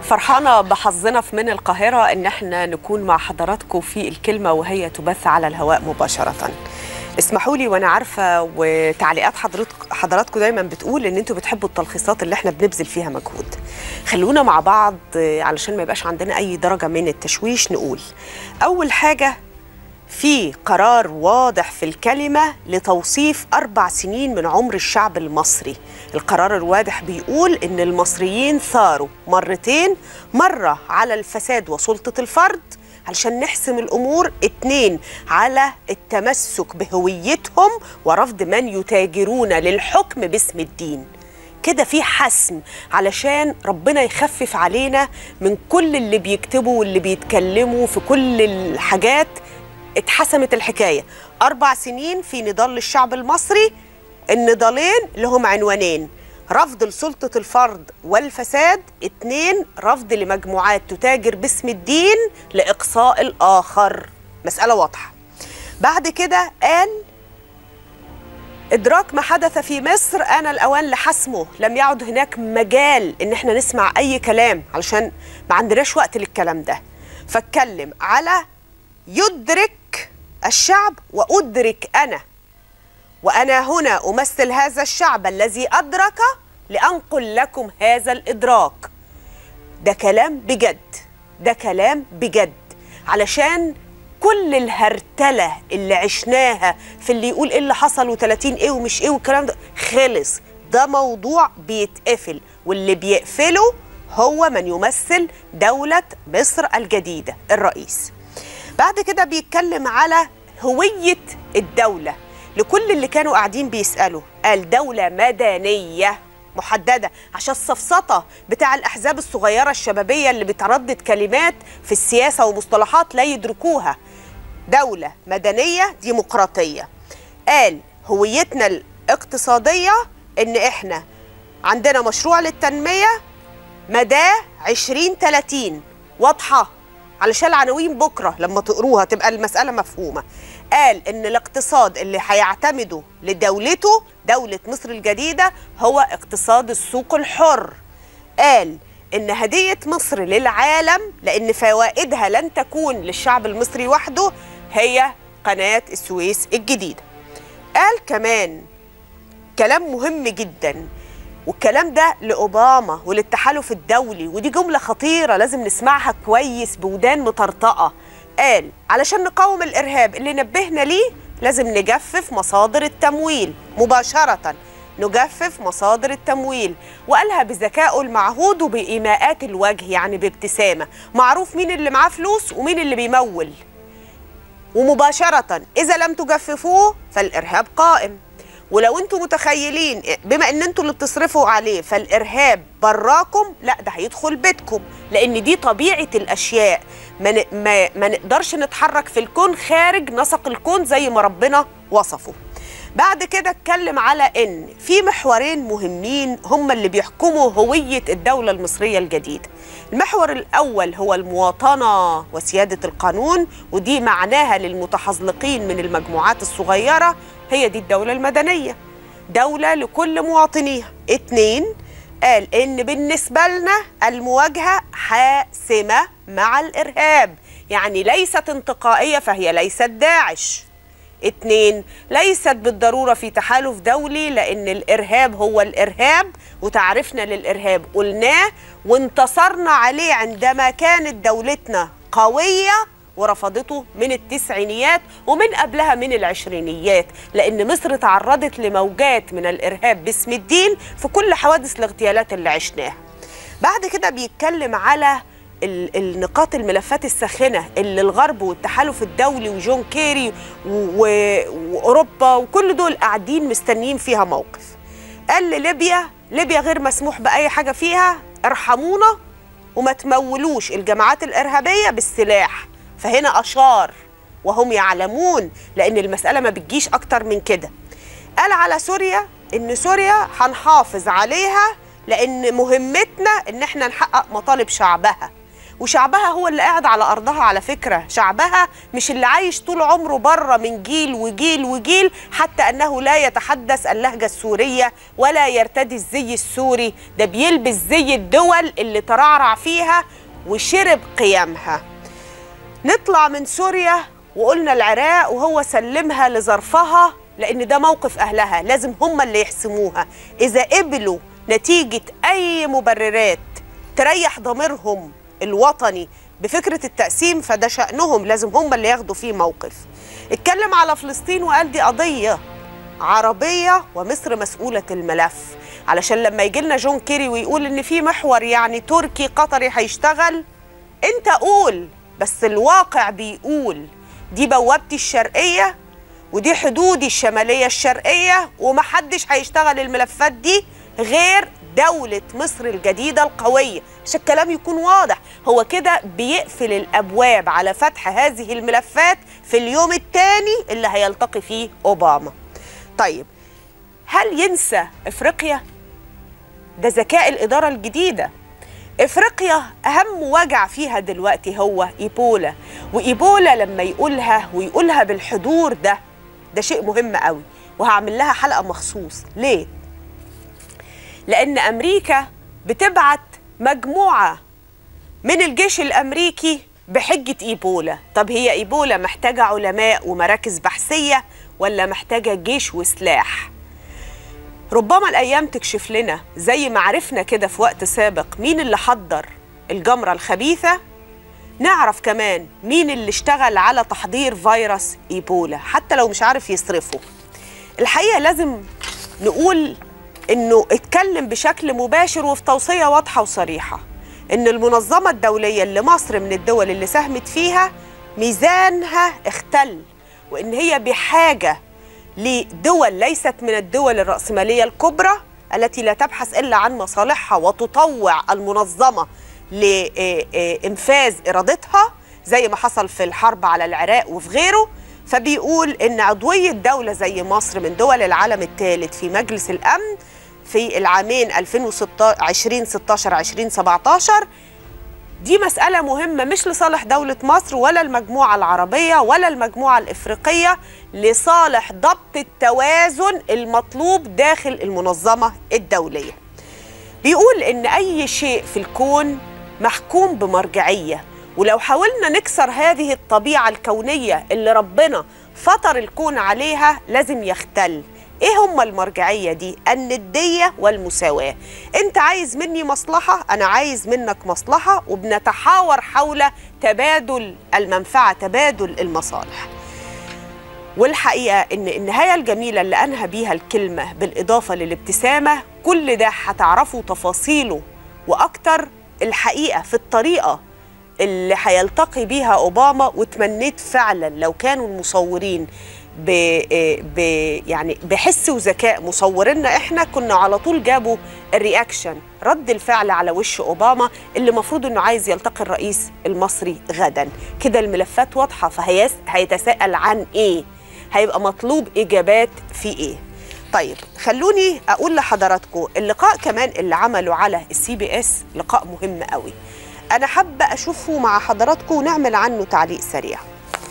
فرحانة بحظنا في من القاهرة إن احنا نكون مع حضراتكم في الكلمة وهي تبث على الهواء مباشرة اسمحوا لي وانا عارفه وتعليقات حضرتك حضراتكم دايما بتقول ان انتوا بتحبوا التلخيصات اللي احنا بنبذل فيها مجهود خلونا مع بعض علشان ما يبقاش عندنا اي درجه من التشويش نقول اول حاجه في قرار واضح في الكلمة لتوصيف أربع سنين من عمر الشعب المصري القرار الواضح بيقول إن المصريين ثاروا مرتين مرة على الفساد وسلطة الفرد علشان نحسم الأمور اتنين على التمسك بهويتهم ورفض من يتاجرون للحكم باسم الدين كده في حسم علشان ربنا يخفف علينا من كل اللي بيكتبوا واللي بيتكلموا في كل الحاجات اتحسمت الحكاية أربع سنين في نضال الشعب المصري النضالين اللي هم عنوانين رفض لسلطة الفرد والفساد اتنين رفض لمجموعات تتاجر باسم الدين لإقصاء الآخر مسألة واضحة بعد كده قال إدراك ما حدث في مصر آن الأوان لحسمه لم يعد هناك مجال إن احنا نسمع أي كلام علشان ما عندناش وقت للكلام ده فاتكلم على يدرك الشعب وأدرك أنا وأنا هنا أمثل هذا الشعب الذي أدرك لأنقل لكم هذا الإدراك ده كلام بجد ده كلام بجد علشان كل الهرتلة اللي عشناها في اللي يقول ايه اللي حصل و30 ايه ومش ايه والكلام ده خلص ده موضوع بيتقفل واللي بيقفله هو من يمثل دولة مصر الجديدة الرئيس بعد كده بيتكلم على هوية الدولة لكل اللي كانوا قاعدين بيسألوا قال دولة مدنية محددة عشان السفسطة بتاع الأحزاب الصغيرة الشبابية اللي بتردد كلمات في السياسة ومصطلحات لا يدركوها دولة مدنية ديمقراطية قال هويتنا الاقتصادية إن إحنا عندنا مشروع للتنمية مداه 2030 واضحة علشان العناوين بكرة لما تقروها تبقى المسألة مفهومة قال إن الاقتصاد اللي هيعتمده لدولته دولة مصر الجديدة هو اقتصاد السوق الحر قال إن هدية مصر للعالم لأن فوائدها لن تكون للشعب المصري وحده هي قناة السويس الجديدة قال كمان كلام مهم جداً والكلام ده لأوباما وللتحالف الدولي ودي جملة خطيرة لازم نسمعها كويس بودان مطرطقة قال علشان نقاوم الإرهاب اللي نبهنا ليه لازم نجفف مصادر التمويل مباشرة نجفف مصادر التمويل وقالها بذكائه المعهود وبإيماءات الوجه يعني بابتسامة معروف مين اللي معاه فلوس ومين اللي بيمول ومباشرة إذا لم تجففوه فالإرهاب قائم ولو انتم متخيلين بما ان انتم اللي بتصرفوا عليه فالارهاب براكم لا ده هيدخل بيتكم لان دي طبيعه الاشياء ما, ما, ما نقدرش نتحرك في الكون خارج نسق الكون زي ما ربنا وصفه بعد كده اتكلم على ان في محورين مهمين هم اللي بيحكموا هويه الدوله المصريه الجديده المحور الاول هو المواطنه وسياده القانون ودي معناها للمتحذلقين من المجموعات الصغيره هي دي الدولة المدنية دولة لكل مواطنيها اتنين قال ان بالنسبة لنا المواجهة حاسمة مع الارهاب يعني ليست انتقائية فهي ليست داعش اتنين ليست بالضرورة في تحالف دولي لأن الإرهاب هو الإرهاب وتعرفنا للإرهاب قلناه وانتصرنا عليه عندما كانت دولتنا قوية ورفضته من التسعينيات ومن قبلها من العشرينيات لأن مصر تعرضت لموجات من الإرهاب باسم الدين في كل حوادث الاغتيالات اللي عشناها بعد كده بيتكلم على النقاط الملفات الساخنة اللي الغرب والتحالف الدولي وجون كيري وأوروبا وكل دول قاعدين مستنيين فيها موقف قال لليبيا ليبيا غير مسموح بأي حاجة فيها ارحمونا وما تمولوش الجماعات الإرهابية بالسلاح فهنا أشار وهم يعلمون لأن المسألة ما بتجيش أكتر من كده قال على سوريا إن سوريا هنحافظ عليها لأن مهمتنا إن إحنا نحقق مطالب شعبها وشعبها هو اللي قاعد على أرضها على فكرة شعبها مش اللي عايش طول عمره بره من جيل وجيل وجيل حتى أنه لا يتحدث اللهجة السورية ولا يرتدي الزي السوري ده بيلبس زي الدول اللي ترعرع فيها وشرب قيامها نطلع من سوريا وقلنا العراق وهو سلمها لظرفها لان ده موقف اهلها لازم هم اللي يحسموها اذا قبلوا نتيجه اي مبررات تريح ضميرهم الوطني بفكره التقسيم فده شانهم لازم هم اللي ياخدوا فيه موقف اتكلم على فلسطين وقال دي قضيه عربيه ومصر مسؤوله الملف علشان لما يجي لنا جون كيري ويقول ان في محور يعني تركي قطري هيشتغل انت قول بس الواقع بيقول دي بوابتي الشرقيه ودي حدودي الشماليه الشرقيه ومحدش هيشتغل الملفات دي غير دولة مصر الجديدة القوية عشان الكلام يكون واضح هو كده بيقفل الأبواب على فتح هذه الملفات في اليوم الثاني اللي هيلتقي فيه أوباما طيب هل ينسى إفريقيا؟ ده ذكاء الإدارة الجديدة افريقيا اهم وجع فيها دلوقتي هو ايبولا وايبولا لما يقولها ويقولها بالحضور ده ده شيء مهم قوي وهعمل لها حلقه مخصوص ليه لان امريكا بتبعت مجموعه من الجيش الامريكي بحجه ايبولا طب هي ايبولا محتاجه علماء ومراكز بحثيه ولا محتاجه جيش وسلاح ربما الايام تكشف لنا زي ما عرفنا كده في وقت سابق مين اللي حضر الجمره الخبيثه نعرف كمان مين اللي اشتغل على تحضير فيروس ايبولا حتى لو مش عارف يصرفه الحقيقه لازم نقول انه اتكلم بشكل مباشر وفي توصيه واضحه وصريحه ان المنظمه الدوليه اللي مصر من الدول اللي ساهمت فيها ميزانها اختل وان هي بحاجه لدول ليست من الدول الرأسمالية الكبرى التي لا تبحث إلا عن مصالحها وتطوع المنظمة لإنفاذ إرادتها زي ما حصل في الحرب على العراق وفي غيره فبيقول إن عضوية دولة زي مصر من دول العالم الثالث في مجلس الأمن في العامين 2016 2017 دي مسألة مهمة مش لصالح دولة مصر ولا المجموعة العربية ولا المجموعة الإفريقية لصالح ضبط التوازن المطلوب داخل المنظمة الدولية بيقول إن أي شيء في الكون محكوم بمرجعية ولو حاولنا نكسر هذه الطبيعة الكونية اللي ربنا فطر الكون عليها لازم يختل ايه هما المرجعية دي الندية والمساواة انت عايز مني مصلحة انا عايز منك مصلحة وبنتحاور حول تبادل المنفعة تبادل المصالح والحقيقة ان النهاية الجميلة اللي انهى بيها الكلمة بالاضافة للابتسامة كل ده هتعرفوا تفاصيله واكتر الحقيقة في الطريقة اللي هيلتقي بيها اوباما وتمنيت فعلا لو كانوا المصورين ب... ب... يعني بحس وذكاء مصورينا احنا كنا على طول جابوا الرياكشن رد الفعل على وش اوباما اللي المفروض انه عايز يلتقي الرئيس المصري غدا كده الملفات واضحه فهيتساءل عن ايه هيبقى مطلوب اجابات في ايه طيب خلوني اقول لحضراتكم اللقاء كمان اللي عمله على السي بي اس لقاء مهم قوي انا حابه اشوفه مع حضراتكم ونعمل عنه تعليق سريع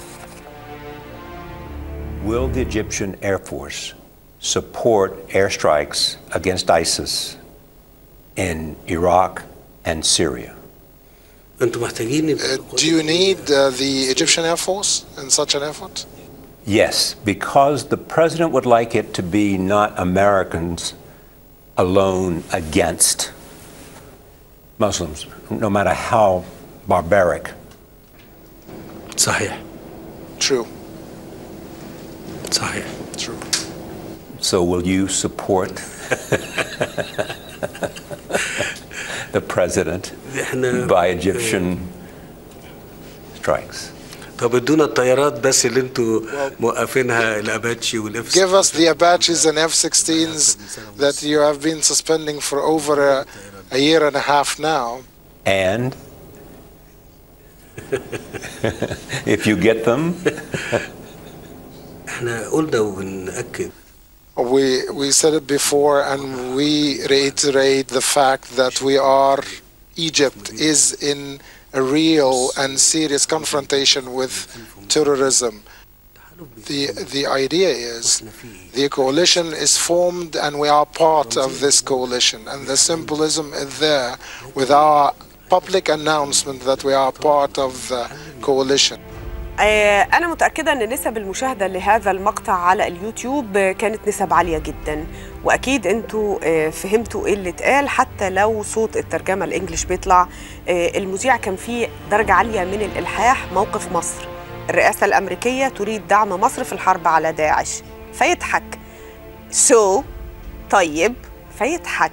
Will the Egyptian Air Force support airstrikes against ISIS in Iraq and Syria? انتوا محتاجين Uh, do you need uh, the Egyptian Air Force in such an effort? Yes, because the president would like it to be not Americans alone against Muslims, no matter how barbaric. صحيح True, صحيح true. So will you support the president احنا by Egyptian strikes? طب ادونا الطيارات بس اللي انتوا موقفينها الاباتشي والاف Give us the Apaches and F-16s that you have been suspending for over a, a year and a half now. And if you get them, احنا قلنا وبنأكد We we said it before, and we reiterate the fact that we are Egypt is in a real and serious confrontation with terrorism. The, the idea is the coalition is formed and we are part of this coalition and the symbolism is there with our public announcement that we are part of the coalition. آه، أنا متأكدة أن نسب المشاهدة لهذا المقطع على اليوتيوب آه، كانت نسب عالية جدا وأكيد أنتوا آه، فهمتوا إيه اللي اتقال حتى لو صوت الترجمة الإنجليش بيطلع آه، المذيع كان فيه درجة عالية من الإلحاح موقف مصر الرئاسة الأمريكية تريد دعم مصر في الحرب على داعش فيضحك سو so, طيب فيضحك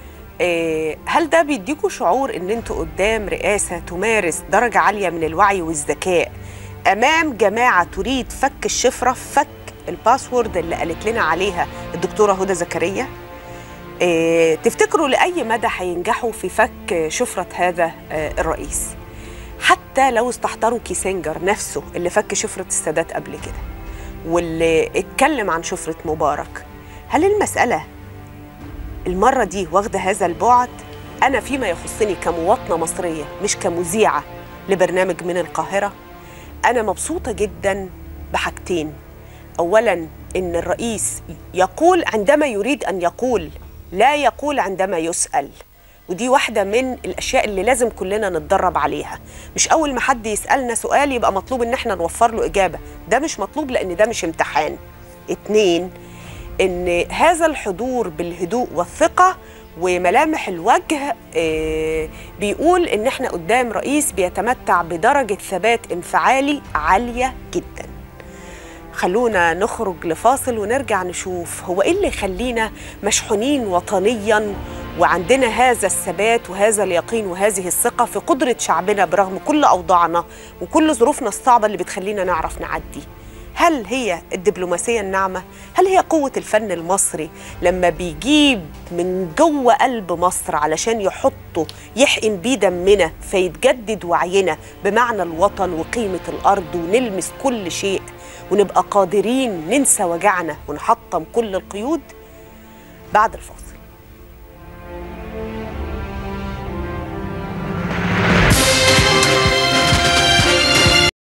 آه، هل ده بيديكوا شعور ان انتوا قدام رئاسه تمارس درجه عاليه من الوعي والذكاء امام جماعه تريد فك الشفره فك الباسورد اللي قالت لنا عليها الدكتوره هدى زكريا آه، تفتكروا لاي مدى هينجحوا في فك شفره هذا آه، الرئيس حتى لو استحضروا كيسنجر نفسه اللي فك شفره السادات قبل كده واللي اتكلم عن شفره مبارك هل المساله المرة دي واخدة هذا البعد أنا فيما يخصني كمواطنة مصرية مش كمذيعة لبرنامج من القاهرة أنا مبسوطة جدا بحاجتين أولا إن الرئيس يقول عندما يريد أن يقول لا يقول عندما يسأل ودي واحدة من الأشياء اللي لازم كلنا نتدرب عليها مش أول ما حد يسألنا سؤال يبقى مطلوب إن احنا نوفر له إجابة ده مش مطلوب لأن ده مش امتحان اتنين ان هذا الحضور بالهدوء والثقه وملامح الوجه آه، بيقول ان احنا قدام رئيس بيتمتع بدرجه ثبات انفعالي عاليه جدا خلونا نخرج لفاصل ونرجع نشوف هو ايه اللي يخلينا مشحونين وطنيا وعندنا هذا الثبات وهذا اليقين وهذه الثقه في قدره شعبنا برغم كل اوضاعنا وكل ظروفنا الصعبه اللي بتخلينا نعرف نعدي هل هي الدبلوماسية الناعمة؟ هل هي قوة الفن المصري لما بيجيب من جوه قلب مصر علشان يحطه يحقن بيه دمنا فيتجدد وعينا بمعنى الوطن وقيمة الأرض ونلمس كل شيء ونبقى قادرين ننسى وجعنا ونحطم كل القيود بعد الفاصل